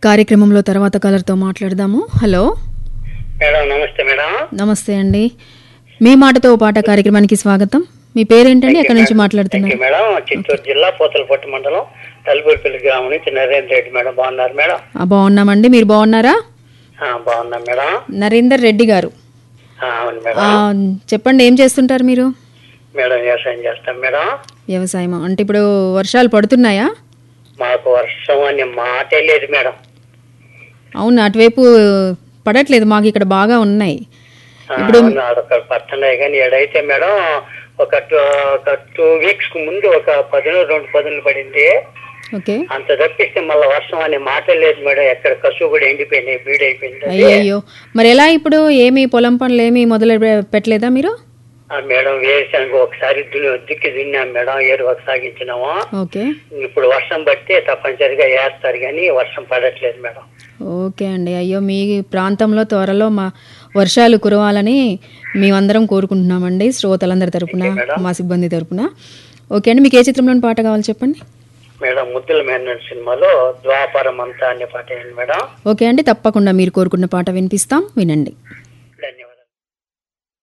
కార్యక్రమంలో తర్వాత కాలర్తో మాట్లాడదాము హలో మేడం నమస్తే మేడం నమస్తే అండి మీ మాటతో ఓ పాట కార్యక్రమానికి స్వాగతం మీ పేరేంటండి ఎక్కడి నుంచి థ్యాంక్ మాట్లాడుతున్నారు యూ మేడం చిత్తూరు జిల్లా పోతలపట్టు మండలం తలుపూరిపల్లి గ్రామం నుంచి నరేంద్ర రెడ్డి మేడం బాగున్నారు మేడం ఆ, బాగున్నామండి మీరు బాగున్నారా ఆ, బాగున్నాం మేడం నరేందర్ రెడ్డి గారు ఆ, అవును ఆ, మేడం చెప్పండి ఏం చేస్తుంటారు మీరు మేడం వ్యవసాయం చేస్తాం మేడం వ్యవసాయం అంటే ఇప్పుడు వర్షాలు పడుతున్నాయా మాకు వర్షం అనే మాటే లేదు మేడం అవును అటువైపు పడట్లేదు మాకు ఇక్కడ బాగా ఉన్నాయి ఆ, అవును, అదొక పడుతున్నాయి కానీ ఏడైతే మేడం ఒక టూ ఒక టూ వీక్స్ కు ముందు ఒక పదును రెండు పదులు పడింది ఓకే అంత తప్పిస్తే మళ్ళీ వర్షం అనే మాటే లేదు మేడం ఎక్కడ కసువు కూడా ఎండిపోయినాయి బీడైపోయింది అది. అయ్యయ్యో మరి ఎలా ఇప్పుడు ఏమి పొలం పనులు ఏమి మొదలు పె- పెట్టలేదా మీరు ఆ మేడం వేసాక ఒకసారి దున్ని- దుక్కి దున్నాం మేడం ఏరు ఒక సాగించినాము ఓకే ఇప్పుడు వర్షం పడితే తప్పనిసరిగా వేస్తారు కానీ వర్షం పడట్లేదు మేడం ఓకే అండి అయ్యో మీ ప్రాంతంలో త్వరలో మా వర్షాలు కురవాలని మేమందరం కోరుకుంటున్నామండి శ్రోతలందరి తరపున మేడం. మా సిబ్బంది తరపున ఓకే అండి మీకు ఏ చిత్రంలోని పాట కావాలి చెప్పండి మేడం ముద్దుల మేనన్ సినిమాలో ద్వాపరం అంతా అనే పాట ఏంటి మేడం ఓకే అండి తప్పకుండా మీరు కోరుకున్న పాట వినిపిస్తాం వినండి